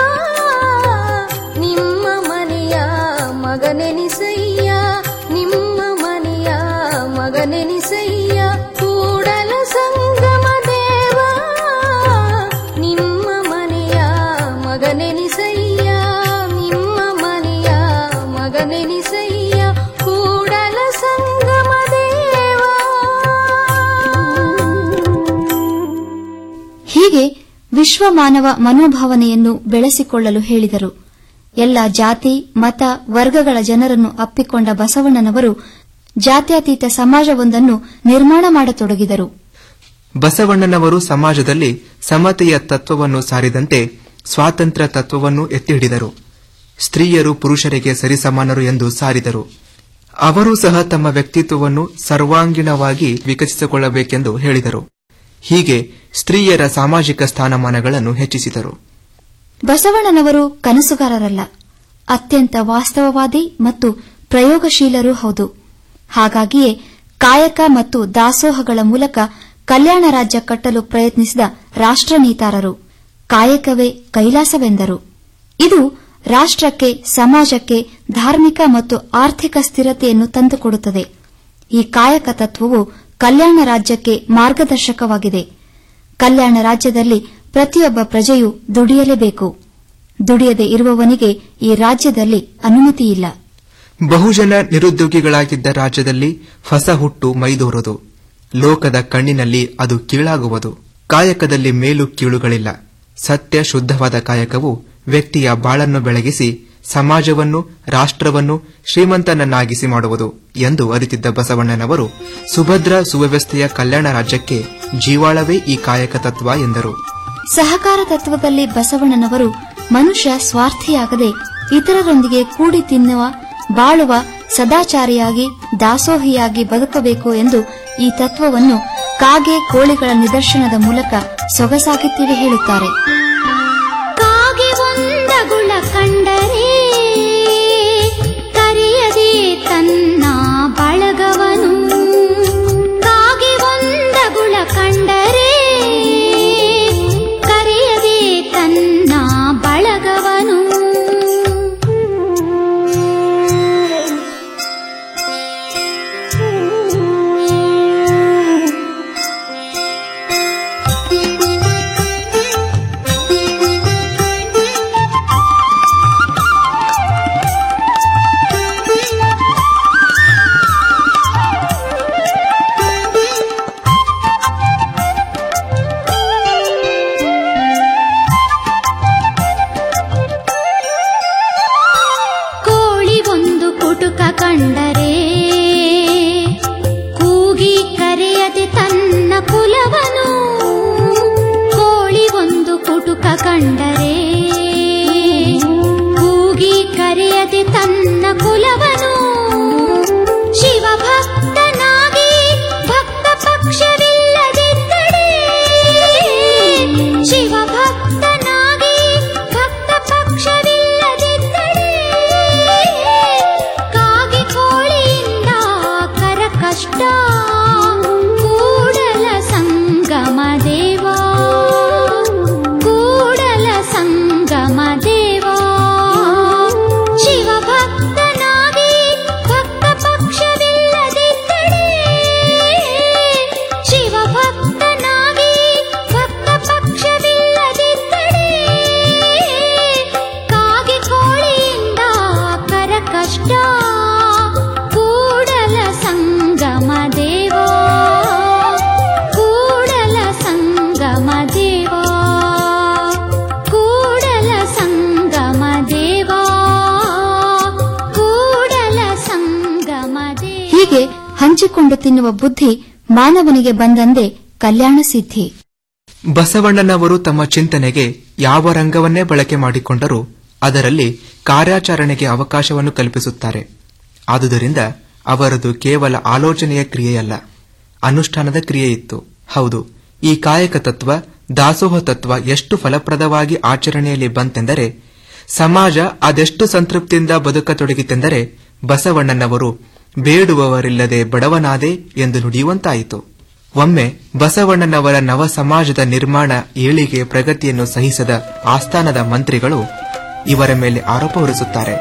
ನಿಮ್ಮ ಮನೆಯ ಮಗನೆನಿಸಯ್ಯ ನಿಮ್ಮ ಮನೆಯ ಮಗನೆನಿಸಯ್ಯ ಕೂಡಲ ಸಂಗಮ ದೇವ ನಿಮ್ಮ ಮನೆಯ ಮಗನೆನಿಸಯ್ಯ ನಿಮ್ಮ ಮನೆಯ ಮಗನೆನಿಸಯ್ಯ ಕೂಡಲ ಸಂಗಮ ದೇವ ಹೀಗೆ ವಿಶ್ವ ಮಾನವ ಮನೋಭಾವನೆಯನ್ನು ಬೆಳೆಸಿಕೊಳ್ಳಲು ಹೇಳಿದರು ಎಲ್ಲ ಜಾತಿ ಮತ ವರ್ಗಗಳ ಜನರನ್ನು ಅಪ್ಪಿಕೊಂಡ ಬಸವಣ್ಣನವರು ಜಾತ್ಯತೀತ ಸಮಾಜವೊಂದನ್ನು ನಿರ್ಮಾಣ ಮಾಡತೊಡಗಿದರು ಬಸವಣ್ಣನವರು ಸಮಾಜದಲ್ಲಿ ಸಮತೆಯ ತತ್ವವನ್ನು ಸಾರಿದಂತೆ ಸ್ವಾತಂತ್ರ್ಯ ತತ್ವವನ್ನು ಎತ್ತಿ ಹಿಡಿದರು ಸ್ತ್ರೀಯರು ಪುರುಷರಿಗೆ ಸರಿಸಮಾನರು ಎಂದು ಸಾರಿದರು ಅವರೂ ಸಹ ತಮ್ಮ ವ್ಯಕ್ತಿತ್ವವನ್ನು ಸರ್ವಾಂಗೀಣವಾಗಿ ವಿಕಸಿಸಿಕೊಳ್ಳಬೇಕೆಂದು ಹೇಳಿದರು ಹೀಗೆ ಸ್ತ್ರೀಯರ ಸಾಮಾಜಿಕ ಸ್ಥಾನಮಾನಗಳನ್ನು ಹೆಚ್ಚಿಸಿದರು ಬಸವಣ್ಣನವರು ಕನಸುಗಾರರಲ್ಲ ಅತ್ಯಂತ ವಾಸ್ತವವಾದಿ ಮತ್ತು ಪ್ರಯೋಗಶೀಲರೂ ಹೌದು ಹಾಗಾಗಿಯೇ ಕಾಯಕ ಮತ್ತು ದಾಸೋಹಗಳ ಮೂಲಕ ಕಲ್ಯಾಣ ರಾಜ್ಯ ಕಟ್ಟಲು ಪ್ರಯತ್ನಿಸಿದ ರಾಷ್ಟ್ರನೀತಾರರು ಕಾಯಕವೇ ಕೈಲಾಸವೆಂದರು ಇದು ರಾಷ್ಟ್ರಕ್ಕೆ ಸಮಾಜಕ್ಕೆ ಧಾರ್ಮಿಕ ಮತ್ತು ಆರ್ಥಿಕ ಸ್ಥಿರತೆಯನ್ನು ತಂದುಕೊಡುತ್ತದೆ ಈ ಕಾಯಕ ತತ್ವವು ಕಲ್ಯಾಣ ರಾಜ್ಯಕ್ಕೆ ಮಾರ್ಗದರ್ಶಕವಾಗಿದೆ ಕಲ್ಯಾಣ ರಾಜ್ಯದಲ್ಲಿ ಪ್ರತಿಯೊಬ್ಬ ಪ್ರಜೆಯೂ ದುಡಿಯಲೇಬೇಕು ದುಡಿಯದೆ ಇರುವವನಿಗೆ ಈ ರಾಜ್ಯದಲ್ಲಿ ಅನುಮತಿಯಿಲ್ಲ ಬಹುಜನ ನಿರುದ್ಯೋಗಿಗಳಾಗಿದ್ದ ರಾಜ್ಯದಲ್ಲಿ ಹೊಸ ಹುಟ್ಟು ಮೈದೂರುವುದು ಲೋಕದ ಕಣ್ಣಿನಲ್ಲಿ ಅದು ಕೀಳಾಗುವುದು ಕಾಯಕದಲ್ಲಿ ಮೇಲು ಕೀಳುಗಳಿಲ್ಲ ಸತ್ಯ ಶುದ್ಧವಾದ ಕಾಯಕವು ವ್ಯಕ್ತಿಯ ಬಾಳನ್ನು ಬೆಳಗಿಸಿ ಸಮಾಜವನ್ನು ರಾಷ್ಟ್ರವನ್ನು ಶ್ರೀಮಂತನನ್ನಾಗಿಸಿ ಮಾಡುವುದು ಎಂದು ಅರಿತಿದ್ದ ಬಸವಣ್ಣನವರು ಸುಭದ್ರ ಸುವ್ಯವಸ್ಥೆಯ ಕಲ್ಯಾಣ ರಾಜ್ಯಕ್ಕೆ ಜೀವಾಳವೇ ಈ ಕಾಯಕ ತತ್ವ ಎಂದರು ಸಹಕಾರ ತತ್ವದಲ್ಲಿ ಬಸವಣ್ಣನವರು ಮನುಷ್ಯ ಸ್ವಾರ್ಥಿಯಾಗದೆ ಇತರರೊಂದಿಗೆ ಕೂಡಿ ತಿನ್ನುವ ಬಾಳುವ ಸದಾಚಾರಿಯಾಗಿ ದಾಸೋಹಿಯಾಗಿ ಬದುಕಬೇಕು ಎಂದು ಈ ತತ್ವವನ್ನು ಕಾಗೆ ಕೋಳಿಗಳ ನಿದರ್ಶನದ ಮೂಲಕ ಸೊಗಸಾಗಿ ತಿಳಿ ಹೇಳುತ್ತಾರೆ ಕಾಗೆ ಒಂದಗುಳ ಕಂಡರೆ ಕರೆಯದೆ ತನ್ನ ಬಳಗವನು ಕಾಗೆ ಒಂದಗುಳ ಕಂಡರೆ ಕರೆಯದೆ ತನ್ನ ಬಳಗವನು ಕೋಳಿ ಒಂದು ಕುಟುಕ ಕಂಡರೆ ಕೂಗಿ ಕರೆಯದೆ ತನ್ನ ಕುಲವನು ಕೋಳಿ ಒಂದು ಕುಟುಕ ಕಂಡರೆ ಕೂಗಿ ಕರೆಯದೆ ತನ್ನ ಕುಲವನು ಶಿವಭಕ್ತನಾಗಿ ಭಕ್ತ ಪಕ್ಷವಿಲ್ಲದಿದ್ದರೆ ಶಿವಭಕ್ತನಾಗಿ ಭಕ್ತ ಪಕ್ಷವಿಲ್ಲದಿದ್ದರೆ ಕಾಗೆ ಕೋಳಿಯಿಂದ ಕರ ಕಷ್ಟ ಕೂಡಲ ಸಂಗಮ ದೇವ ಕೂಡಲ ಸಂಗಮ ದೇವ ಶಿವಭಕ್ತನಾಗಿ ಭಕ್ತ ಪಕ್ಷವಿಲ್ಲದಿದ್ದರೆ ಶಿವಭಕ್ತನಾಗಿ ಭಕ್ತ ಪಕ್ಷವಿಲ್ಲದಿದ್ದರೆ ಕಾಗೆ ಕೋಳಿಯಿಂದ ಕರ ಕಷ್ಟ ಕೂಡಲ ಸಂಗಮ ದೇವ ಕೂಡಲ ಸಂಗಮ ದೇವ ಕೂಡಲ ಸಂಗಮ ದೇವ ಕೂಡಲ ಸಂಗಮ ದೇವ ಹೀಗೆ ಹಂಚಿಕೊಂಡು ತಿನ್ನುವ ಬುದ್ಧಿ ಮಾನವನಿಗೆ ಬಂದಂದೇ ಕಲ್ಯಾಣ ಸಿದ್ಧಿ ಬಸವಣ್ಣನವರು ತಮ್ಮ ಚಿಂತನೆಗೆ ಯಾವ ರಂಗವನ್ನೇ ಬಳಕೆ ಮಾಡಿಕೊಂಡರೂ ಅದರಲ್ಲಿ ಕಾರ್ಯಾಚರಣೆಗೆ ಅವಕಾಶವನ್ನು ಕಲ್ಪಿಸುತ್ತಾರೆ ಆದುದರಿಂದ ಅವರದು ಕೇವಲ ಆಲೋಚನೆಯ ಕ್ರಿಯೆಯಲ್ಲ ಅನುಷ್ಠಾನದ ಕ್ರಿಯೆ ಇತ್ತು ಹೌದು ಈ ಕಾಯಕ ತತ್ವ ದಾಸೋಹ ತತ್ವ ಎಷ್ಟು ಫಲಪ್ರದವಾಗಿ ಆಚರಣೆಯಲ್ಲಿ ಬಂತೆಂದರೆ ಸಮಾಜ ಅದೆಷ್ಟು ಸಂತೃಪ್ತಿಯಿಂದ ಬದುಕತೊಡಗಿತೆಂದರೆ ಬಸವಣ್ಣನವರು ಬೇಡುವವರಿಲ್ಲದೆ ಬಡವನಾದೆ ಎಂದು ನುಡಿಯುವಂತಾಯಿತು ಒಮ್ಮೆ ಬಸವಣ್ಣನವರ ನವ ಸಮಾಜದ ನಿರ್ಮಾಣ ಏಳಿಗೆ ಪ್ರಗತಿಯನ್ನು ಸಹಿಸದ ಆಸ್ಥಾನದ ಮಂತ್ರಿಗಳು ಇವರ ಮೇಲೆ ಆರೋಪ ಹೊರಿಸುತ್ತಾರೆ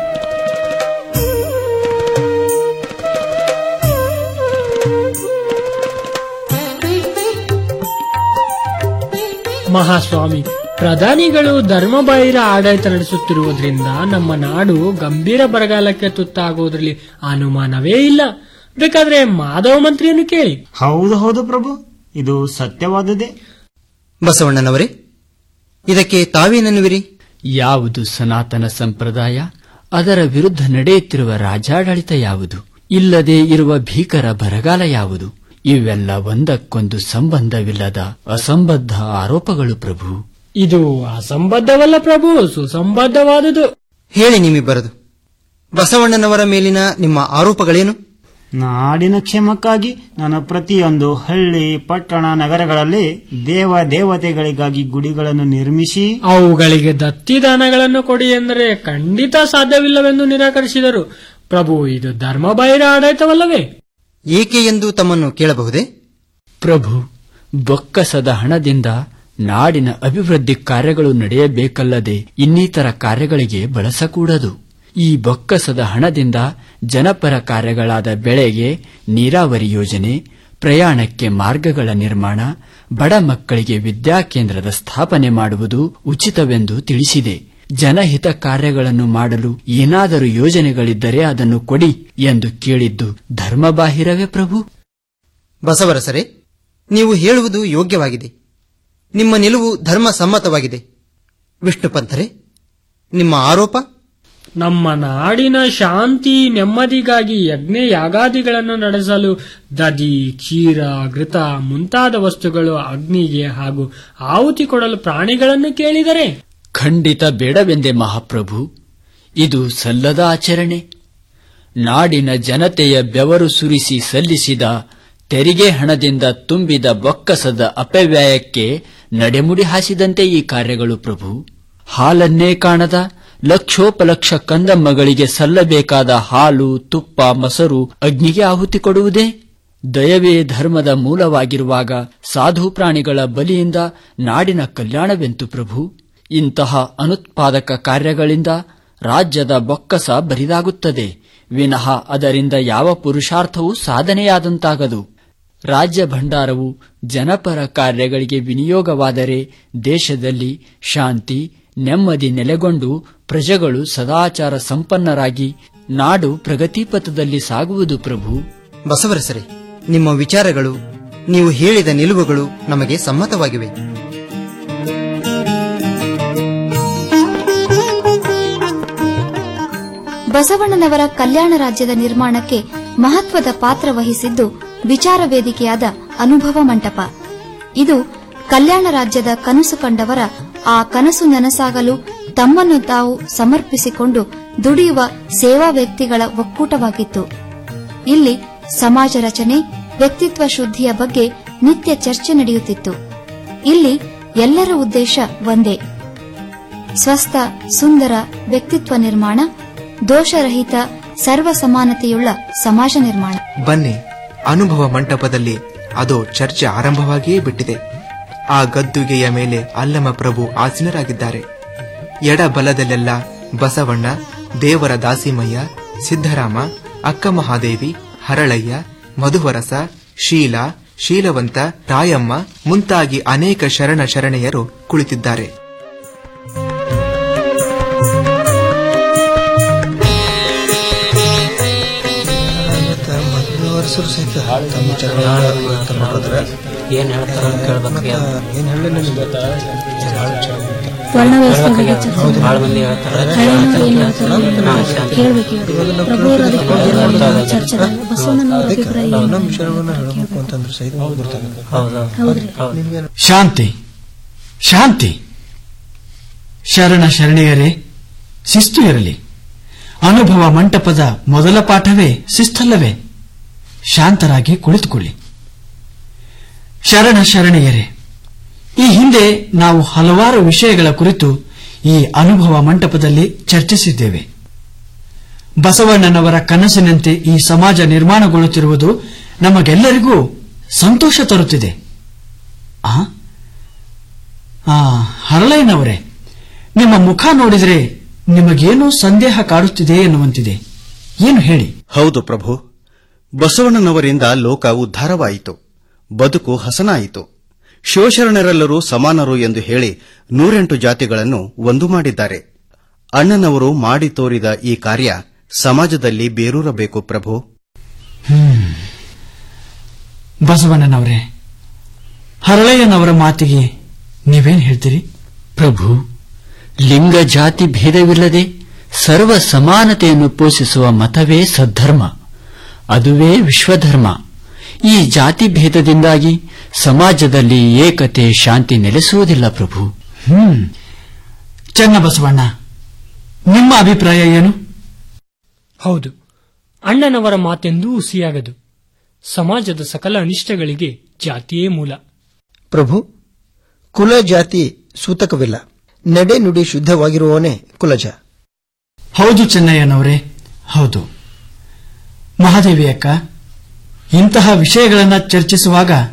ಮಹಾಸ್ವಾಮಿ ಪ್ರಧಾನಿಗಳು ಧರ್ಮಬಾಹಿರ ಆಡಳಿತ ನಡೆಸುತ್ತಿರುವುದರಿಂದ ನಮ್ಮ ನಾಡು ಗಂಭೀರ ಬರಗಾಲಕ್ಕೆ ತುತ್ತಾಗುವುದರಲ್ಲಿ ಅನುಮಾನವೇ ಇಲ್ಲ ಬೇಕಾದ್ರೆ ಮಾಧವ ಮಂತ್ರಿಯನ್ನು ಕೇಳಿ ಹೌದು ಹೌದು ಪ್ರಭು ಇದು ಸತ್ಯವಾದದೇ ಬಸವಣ್ಣನವರೇ ಇದಕ್ಕೆ ತಾವೇನೆನ್ನುವಿರಿ ಯಾವುದು ಸನಾತನ ಸಂಪ್ರದಾಯ ಅದರ ವಿರುದ್ಧ ನಡೆಯುತ್ತಿರುವ ರಾಜಾಡಳಿತ ಯಾವುದು ಇಲ್ಲದೆ ಇರುವ ಭೀಕರ ಬರಗಾಲ ಯಾವುದು ಇವೆಲ್ಲ ಒಂದಕ್ಕೊಂದು ಸಂಬಂಧವಿಲ್ಲದ ಅಸಂಬದ್ಧ ಆರೋಪಗಳು ಪ್ರಭು ಇದು ಅಸಂಬದ್ಧವಲ್ಲ ಪ್ರಭು ಸುಸಂಬದ್ಧವಾದುದು ಹೇಳಿ ನಿಮ್ಮಿಬ್ಬರದು ಬಸವಣ್ಣನವರ ಮೇಲಿನ ನಿಮ್ಮ ಆರೋಪಗಳೇನು ನಾಡಿನ ಕ್ಷೇಮಕ್ಕಾಗಿ ನಾನು ಪ್ರತಿಯೊಂದು ಹಳ್ಳಿ ಪಟ್ಟಣ ನಗರಗಳಲ್ಲಿ ದೇವ ದೇವತೆಗಳಿಗಾಗಿ ಗುಡಿಗಳನ್ನು ನಿರ್ಮಿಸಿ ಅವುಗಳಿಗೆ ದತ್ತಿದಾನಗಳನ್ನು ಕೊಡಿ ಎಂದರೆ ಖಂಡಿತ ಸಾಧ್ಯವಿಲ್ಲವೆಂದು ನಿರಾಕರಿಸಿದರು ಪ್ರಭು ಇದು ಧರ್ಮಬಾಹಿರ ಆಡಳಿತವಲ್ಲವೇ ಏಕೆ ಎಂದು ತಮ್ಮನ್ನು ಕೇಳಬಹುದೇ ಪ್ರಭು ಬೊಕ್ಕಸದ ಹಣದಿಂದ ನಾಡಿನ ಅಭಿವೃದ್ಧಿ ಕಾರ್ಯಗಳು ನಡೆಯಬೇಕಲ್ಲದೆ ಇನ್ನಿತರ ಕಾರ್ಯಗಳಿಗೆ ಬಳಸಕೂಡದು ಈ ಬೊಕ್ಕಸದ ಹಣದಿಂದ ಜನಪರ ಕಾರ್ಯಗಳಾದ ಬೆಳೆಗೆ ನೀರಾವರಿ ಯೋಜನೆ ಪ್ರಯಾಣಕ್ಕೆ ಮಾರ್ಗಗಳ ನಿರ್ಮಾಣ ಬಡ ಮಕ್ಕಳಿಗೆ ವಿದ್ಯಾಕೇಂದ್ರದ ಸ್ಥಾಪನೆ ಮಾಡುವುದು ಉಚಿತವೆಂದು ತಿಳಿಸಿದೆ ಜನಹಿತ ಕಾರ್ಯಗಳನ್ನು ಮಾಡಲು ಏನಾದರೂ ಯೋಜನೆಗಳಿದ್ದರೆ ಅದನ್ನು ಕೊಡಿ ಎಂದು ಕೇಳಿದ್ದು ಧರ್ಮಬಾಹಿರವೇ ಪ್ರಭು ಬಸವರಸರೇ ನೀವು ಹೇಳುವುದು ಯೋಗ್ಯವಾಗಿದೆ ನಿಮ್ಮ ನಿಲುವು ಧರ್ಮ ಸಮ್ಮತವಾಗಿದೆ ವಿಷ್ಣು ಪಂಥರೇ ನಿಮ್ಮ ಆರೋಪ ನಮ್ಮ ನಾಡಿನ ಶಾಂತಿ ನೆಮ್ಮದಿಗಾಗಿ ಯಜ್ಞ ಯಾಗಾದಿಗಳನ್ನು ನಡೆಸಲು ದದಿ ಕ್ಷೀರ ಘೃತ ಮುಂತಾದ ವಸ್ತುಗಳು ಅಗ್ನಿಗೆ ಹಾಗೂ ಆಹುತಿ ಕೊಡಲು ಪ್ರಾಣಿಗಳನ್ನು ಕೇಳಿದರೆ ಖಂಡಿತ ಬೇಡವೆಂದೆ ಮಹಾಪ್ರಭು ಇದು ಸಲ್ಲದ ಆಚರಣೆ ನಾಡಿನ ಜನತೆಯ ಬೆವರು ಸುರಿಸಿ ಸಲ್ಲಿಸಿದ ತೆರಿಗೆ ಹಣದಿಂದ ತುಂಬಿದ ಬೊಕ್ಕಸದ ಅಪವ್ಯಯಕ್ಕೆ ನಡೆಮುಡಿ ಹಾಸಿದಂತೆ ಈ ಕಾರ್ಯಗಳು ಪ್ರಭು ಹಾಲನ್ನೇ ಕಾಣದ ಲಕ್ಷೋಪಲಕ್ಷ ಕಂದಮ್ಮಗಳಿಗೆ ಸಲ್ಲಬೇಕಾದ ಹಾಲು ತುಪ್ಪ ಮೊಸರು ಅಗ್ನಿಗೆ ಆಹುತಿ ಕೊಡುವುದೇ ದಯವೇ ಧರ್ಮದ ಮೂಲವಾಗಿರುವಾಗ ಸಾಧು ಪ್ರಾಣಿಗಳ ಬಲಿಯಿಂದ ನಾಡಿನ ಕಲ್ಯಾಣವೆಂತು ಪ್ರಭು ಇಂತಹ ಅನುತ್ಪಾದಕ ಕಾರ್ಯಗಳಿಂದ ರಾಜ್ಯದ ಬೊಕ್ಕಸ ಬರಿದಾಗುತ್ತದೆ ವಿನಃ ಅದರಿಂದ ಯಾವ ಪುರುಷಾರ್ಥವೂ ಸಾಧನೆಯಾದಂತಾಗದು ರಾಜ್ಯ ಭಂಡಾರವು ಜನಪರ ಕಾರ್ಯಗಳಿಗೆ ವಿನಿಯೋಗವಾದರೆ ದೇಶದಲ್ಲಿ ಶಾಂತಿ ನೆಮ್ಮದಿ ನೆಲೆಗೊಂಡು ಪ್ರಜೆಗಳು ಸದಾಚಾರ ಸಂಪನ್ನರಾಗಿ ನಾಡು ಪ್ರಗತಿಪಥದಲ್ಲಿ ಸಾಗುವುದು ಪ್ರಭು ಬಸವರಸರೇ ನಿಮ್ಮ ವಿಚಾರಗಳು ನೀವು ಹೇಳಿದ ನಿಲುವುಗಳು ನಮಗೆ ಸಮ್ಮತವಾಗಿವೆ ಬಸವಣ್ಣನವರ ಕಲ್ಯಾಣ ರಾಜ್ಯದ ನಿರ್ಮಾಣಕ್ಕೆ ಮಹತ್ವದ ಪಾತ್ರ ವಹಿಸಿದ್ದು ವಿಚಾರ ವೇದಿಕೆಯಾದ ಅನುಭವ ಮಂಟಪ ಇದು ಕಲ್ಯಾಣ ರಾಜ್ಯದ ಕನಸು ಕಂಡವರ ಆ ಕನಸು ನನಸಾಗಲು ತಮ್ಮನ್ನು ತಾವು ಸಮರ್ಪಿಸಿಕೊಂಡು ದುಡಿಯುವ ಸೇವಾ ವ್ಯಕ್ತಿಗಳ ಒಕ್ಕೂಟವಾಗಿತ್ತು ಇಲ್ಲಿ ಸಮಾಜ ರಚನೆ ವ್ಯಕ್ತಿತ್ವ ಶುದ್ಧಿಯ ಬಗ್ಗೆ ನಿತ್ಯ ಚರ್ಚೆ ನಡೆಯುತ್ತಿತ್ತು ಇಲ್ಲಿ ಎಲ್ಲರ ಉದ್ದೇಶ ಒಂದೇ ಸ್ವಸ್ಥ ಸುಂದರ ವ್ಯಕ್ತಿತ್ವ ನಿರ್ಮಾಣ ದೋಷರಹಿತ ಸರ್ವ ಸಮಾನತೆಯುಳ್ಳ ಸಮಾಜ ನಿರ್ಮಾಣ ಬನ್ನಿ ಅನುಭವ ಮಂಟಪದಲ್ಲಿ ಅದು ಚರ್ಚೆ ಆರಂಭವಾಗಿಯೇ ಬಿಟ್ಟಿದೆ ಆ ಗದ್ದುಗೆಯ ಮೇಲೆ ಅಲ್ಲಮ ಪ್ರಭು ಆಸೀನರಾಗಿದ್ದಾರೆ ಎಡ ಬಲದಲ್ಲೆಲ್ಲ ಬಸವಣ್ಣ ದೇವರ ದಾಸಿಮಯ್ಯ ಸಿದ್ದರಾಮ ಅಕ್ಕ ಮಹಾದೇವಿ ಹರಳಯ್ಯ ಮಧುವರಸ ಶೀಲ ಶೀಲವಂತ ರಾಯಮ್ಮ ಮುಂತಾಗಿ ಅನೇಕ ಶರಣ ಶರಣೆಯರು ಕುಳಿತಿದ್ದಾರೆ ವರ್ಷರು ಸಹಿತ ತಮ್ಮ ಚರಣ ನೋಡಿದ್ರೆ ಏನ್ ಹೇಳ್ತಾರ ಕೇಳ್ಬೇಕು ಏನ್ ಹೇಳಿ ನಿಮ್ಗೆ ವರ್ಣವ್ಯವಸ್ಥೆ ಬಗ್ಗೆ ಚರ್ಚೆ ಹೌದು. ಭಾಳ ಮಂದಿ ಹಳೆಯವರು ಏನ್ ಹೇಳ್ತಾರೆ ಕೇಳ್ಬೇಕು ಇವ್ರು. ಪ್ರಭುವರು ಅದಕ್ಕೆ ಕೊಟ್ಟಿರೋ ಚರ್ಚೆದಾಗ ಬಸವಣ್ಣನವರ ಅಭಿಪ್ರಾಯ ಏನು? ನಮ್ಮ ವಿಷಯವನ್ನ ಹೇಳಬೇಕು ಅಂತಂದ್ರೆ ಸಹಿತ ಗೊತ್ತಾಗುತ್ತೆ ಹೌದ್ರಿ ನಿಮ್ಗೆ ಶಾಂತಿ ಶಾಂತಿ ಶರಣ ಶರಣೆಯರೇ ಶಿಸ್ತು ಇರಲಿ ಅನುಭವ ಮಂಟಪದ ಮೊದಲ ಪಾಠವೇ ಶಿಸ್ತಲ್ಲವೇ ಶಾಂತರಾಗಿ ಕುಳಿತುಕೊಳ್ಳಿ ಶರಣ ಶರಣೆಯರೇ ಈ ಹಿಂದೆ ನಾವು ಹಲವಾರು ವಿಷಯಗಳ ಕುರಿತು ಈ ಅನುಭವ ಮಂಟಪದಲ್ಲಿ ಚರ್ಚಿಸಿದ್ದೇವೆ ಬಸವಣ್ಣನವರ ಕನಸಿನಂತೆ ಈ ಸಮಾಜ ನಿರ್ಮಾಣಗೊಳ್ಳುತ್ತಿರುವುದು ನಮಗೆಲ್ಲರಿಗೂ ಸಂತೋಷ ತರುತ್ತಿದೆ ಆ? ಆ, ಹರಳಯ್ಯನವರೇ ನಿಮ್ಮ ಮುಖ ನೋಡಿದರೆ ನಿಮಗೇನೋ ಸಂದೇಹ ಕಾಡುತ್ತಿದೆ ಎನ್ನುವಂತಿದೆ ಏನು ಹೇಳಿ ಹೌದು ಪ್ರಭು ಬಸವಣ್ಣನವರಿಂದ ಲೋಕ ಉದ್ಧಾರವಾಯಿತು ಬದುಕು ಹಸನಾಯಿತು ಶಿವಶರಣರೆಲ್ಲರೂ ಸಮಾನರು ಎಂದು ಹೇಳಿ ನೂರೆಂಟು ಜಾತಿಗಳನ್ನು ಒಂದು ಮಾಡಿದ್ದಾರೆ ಅಣ್ಣನವರು ಮಾಡಿ ತೋರಿದ ಈ ಕಾರ್ಯ ಸಮಾಜದಲ್ಲಿ ಬೇರೂರಬೇಕು ಪ್ರಭು ಹ್ಮ್. ಬಸವಣ್ಣನವರೇ ಹರಳಯ್ಯನವರ ಮಾತಿಗೆ ನೀವೇನ್ ಹೇಳ್ತೀರಿ ಪ್ರಭು ಲಿಂಗ ಜಾತಿ ಭೇದವಿಲ್ಲದೆ ಸರ್ವ ಸಮಾನತೆಯನ್ನು ಪೋಷಿಸುವ ಮತವೇ ಸದ್ಧರ್ಮ ಅದುವೇ ವಿಶ್ವಧರ್ಮ ಈ ಜಾತಿ ಭೇದದಿಂದಾಗಿ ಸಮಾಜದಲ್ಲಿ ಏಕತೆ ಶಾಂತಿ ನೆಲೆಸುವುದಿಲ್ಲ ಪ್ರಭು ಹ್ಮ್ ಚನ್ನಬಸವಣ್ಣ ನಿಮ್ಮ ಅಭಿಪ್ರಾಯ ಏನು ಹೌದು ಅಣ್ಣನವರ ಮಾತೆಂದೂ ಹುಸಿಯಾಗದು ಸಮಾಜದ ಸಕಲ ಅನಿಷ್ಟಗಳಿಗೆ ಜಾತಿಯೇ ಮೂಲ ಪ್ರಭು ಕುಲ ಜಾತಿ ಸೂತಕವಿಲ್ಲ ನಡೆ ನುಡಿ ಶುದ್ಧವಾಗಿರುವವನೇ ಕುಲಜ ಹೌದು ಚೆನ್ನಯ್ಯನವರೇ ಹೌದು ಮಹಾದೇವಿ ಅಕ್ಕ ಇಂತಹ ವಿಷಯಗಳನ್ನು ಚರ್ಚಿಸುವಾಗ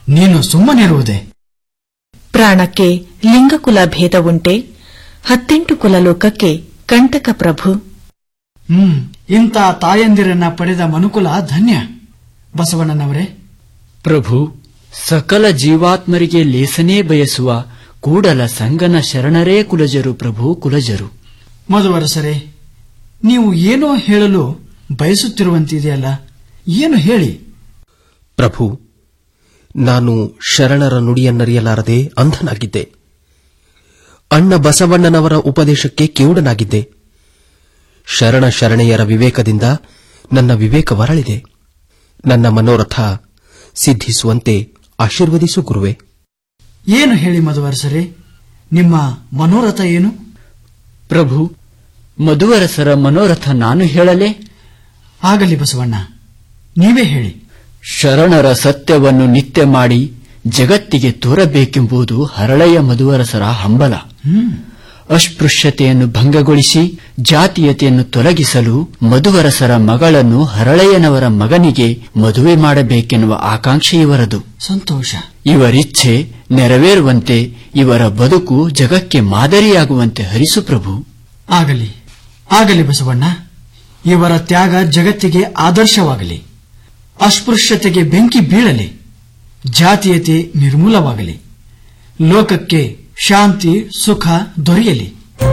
ನೀನು ಸುಮ್ಮನಿರುವುದೇ ಪ್ರಾಣಕ್ಕೆ ಲಿಂಗಕುಲ ಭೇದವುಂಟೆ ಹತ್ತೆಂಟು ಕುಲಲೋಕಕ್ಕೆ ಕಂಟಕ ಪ್ರಭು ಹ್ಮ್ ಇಂಥ ತಾಯಂದಿರನ್ನ ಪಡೆದ ಮನುಕುಲ ಧನ್ಯ ಬಸವಣ್ಣನವರೇ ಪ್ರಭು ಸಕಲ ಜೀವಾತ್ಮರಿಗೆ ಲೇಸನೇ ಬಯಸುವ ಕೂಡಲ ಸಂಗನ ಶರಣರೇ ಕುಲಜರು ಪ್ರಭು ಕುಲಜರು ಮಧುವರಸರೇ ನೀವು ಏನೋ ಹೇಳಲು ಬಯಸುತ್ತಿರುವಂತಿದೆಯಲ್ಲ ಏನು ಹೇಳಿ ಪ್ರಭು ನಾನು ಶರಣರ ನುಡಿಯನ್ನರಿಯಲಾರದೆ ಅಂಧನಾಗಿದ್ದೆ ಅಣ್ಣ ಬಸವಣ್ಣನವರ ಉಪದೇಶಕ್ಕೆ ಕಿವುಡನಾಗಿದ್ದೆ ಶರಣ ಶರಣೆಯರ ವಿವೇಕದಿಂದ ನನ್ನ ವಿವೇಕ ವರಳಿದೆ ನನ್ನ ಮನೋರಥ ಸಿದ್ಧಿಸುವಂತೆ ಆಶೀರ್ವದಿಸು ಗುರುವೆ ಏನು ಹೇಳಿ ಮಧುವರಸರೇ ನಿಮ್ಮ ಮನೋರಥ ಏನು ಪ್ರಭು ಮಧುವರಸರ ಮನೋರಥ ನಾನು ಹೇಳಲೇ ಆಗಲಿ ಬಸವಣ್ಣ ನೀವೇ ಹೇಳಿ ಶರಣರ ಸತ್ಯವನ್ನು ನಿತ್ಯ ಮಾಡಿ ಜಗತ್ತಿಗೆ ತೋರಬೇಕೆಂಬುದು ಹರಳೆಯ ಮಧುವರಸರ ಹಂಬಲ ಹ್ಮ್ ಅಸ್ಪೃಶ್ಯತೆಯನ್ನು ಭಂಗಗೊಳಿಸಿ ಜಾತೀಯತೆಯನ್ನು ತೊಲಗಿಸಲು ಮಧುವರಸರ ಮಗಳನ್ನು ಹರಳೆಯನವರ ಮಗನಿಗೆ ಮದುವೆ ಮಾಡಬೇಕೆನ್ನುವ ಆಕಾಂಕ್ಷೆ ಇವರದು ಸಂತೋಷ ಇವರಿಚ್ಛೆ ನೆರವೇರುವಂತೆ ಇವರ ಬದುಕು ಜಗಕ್ಕೆ ಮಾದರಿಯಾಗುವಂತೆ ಹರಿಸು ಪ್ರಭು ಆಗಲಿ ಆಗಲಿ ಬಸವಣ್ಣ ಇವರ ತ್ಯಾಗ ಜಗತ್ತಿಗೆ ಆದರ್ಶವಾಗಲಿ ಅಸ್ಪೃಶ್ಯತೆಗೆ ಬೆಂಕಿ ಬೀಳಲಿ ಜಾತೀಯತೆ ನಿರ್ಮೂಲವಾಗಲಿ ಲೋಕಕ್ಕೆ ಶಾಂತಿ ಸುಖ ದೊರೆಯಲಿ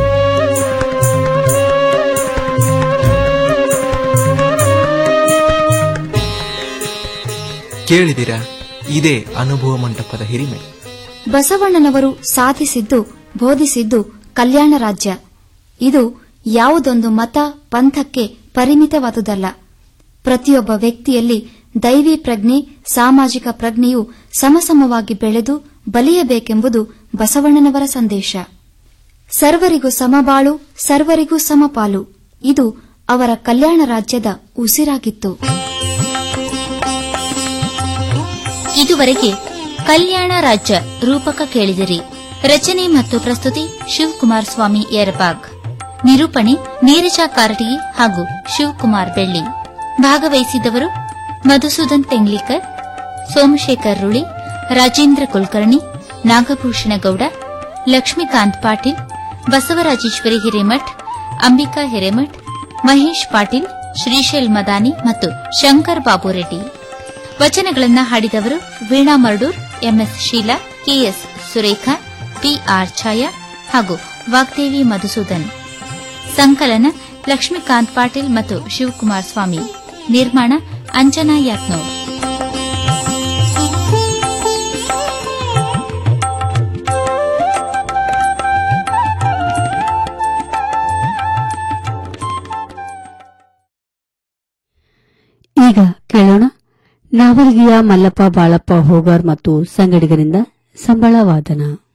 ಕೇಳಿದಿರಾ ಇದೇ ಅನುಭವ ಮಂಟಪದ ಹಿರಿಮೆ ಬಸವಣ್ಣನವರು ಸಾಧಿಸಿದ್ದು ಬೋಧಿಸಿದ್ದು ಕಲ್ಯಾಣ ರಾಜ್ಯ ಇದು ಯಾವುದೊಂದು ಮತ ಪಂಥಕ್ಕೆ ಪರಿಮಿತವಾದುದಲ್ಲ ಪ್ರತಿಯೊಬ್ಬ ವ್ಯಕ್ತಿಯಲ್ಲಿ ದೈವಿ ಪ್ರಜ್ಞೆ ಸಾಮಾಜಿಕ ಪ್ರಜ್ಞೆಯು ಸಮಸಮವಾಗಿ ಬೆಳೆದು ಬಲಿಯಬೇಕೆಂಬುದು ಬಸವಣ್ಣನವರ ಸಂದೇಶ ಸರ್ವರಿಗೂ ಸಮಬಾಳು ಸರ್ವರಿಗೂ ಸಮಪಾಲು ಇದು ಅವರ ಕಲ್ಯಾಣ ರಾಜ್ಯದ ಉಸಿರಾಗಿತ್ತು ಇದುವರೆಗೆ ಕಲ್ಯಾಣ ರಾಜ್ಯ ರೂಪಕ ಕೇಳಿದಿರಿ ರಚನೆ ಮತ್ತು ಪ್ರಸ್ತುತಿ ಶಿವಕುಮಾರ್ ಸ್ವಾಮಿ ಯರಬಾಗ್ ನಿರೂಪಣೆ ನೀರಜಾ ಕಾರಟಗಿ ಹಾಗೂ ಶಿವಕುಮಾರ್ ಬೆಳ್ಳಿ ಭಾಗವಹಿಸಿದವರು ಮಧುಸೂದನ್ ತೆಂಗ್ಲಿಕರ್ ಸೋಮಶೇಖರ್ ರುಳಿ ರಾಜೇಂದ್ರ ಕುಲಕರ್ಣಿ ನಾಗಭೂಷಣ ಗೌಡ ಲಕ್ಷ್ಮೀಕಾಂತ್ ಪಾಟೀಲ್ ಬಸವರಾಜೇಶ್ವರಿ ಹಿರೇಮಠ್ ಅಂಬಿಕಾ ಹಿರೇಮಠ್ ಮಹೇಶ್ ಪಾಟೀಲ್ ಶ್ರೀಶೈಲ್ ಮದಾನಿ ಮತ್ತು ಶಂಕರ್ ಬಾಬು ರೆಡ್ಡಿ ವಚನಗಳನ್ನು ಹಾಡಿದವರು Veena Mardur MS Sheela KS Surekha PR Chhaya ಹಾಗೂ ವಾಗ್ದೇವಿ ಮಧುಸೂದನ್ ಸಂಕಲನ ಲಕ್ಷ್ಮೀಕಾಂತ್ ಪಾಟೀಲ್ ಮತ್ತು ಶಿವಕುಮಾರ್ ಸ್ವಾಮಿ ನಿರ್ಮಾಣ ಅಂಜನಾ ಯಾತ್ನೂರ್ ಈಗ ಕೇಳೋಣ ನಾವಲ್ಗಿಯ ಮಲ್ಲಪ್ಪ ಬಾಳಪ್ಪ ಹೋಗಾರ್ ಮತ್ತು ಸಂಗಡಿಗರಿಂದ ಸಂಬಳ ವಾದನ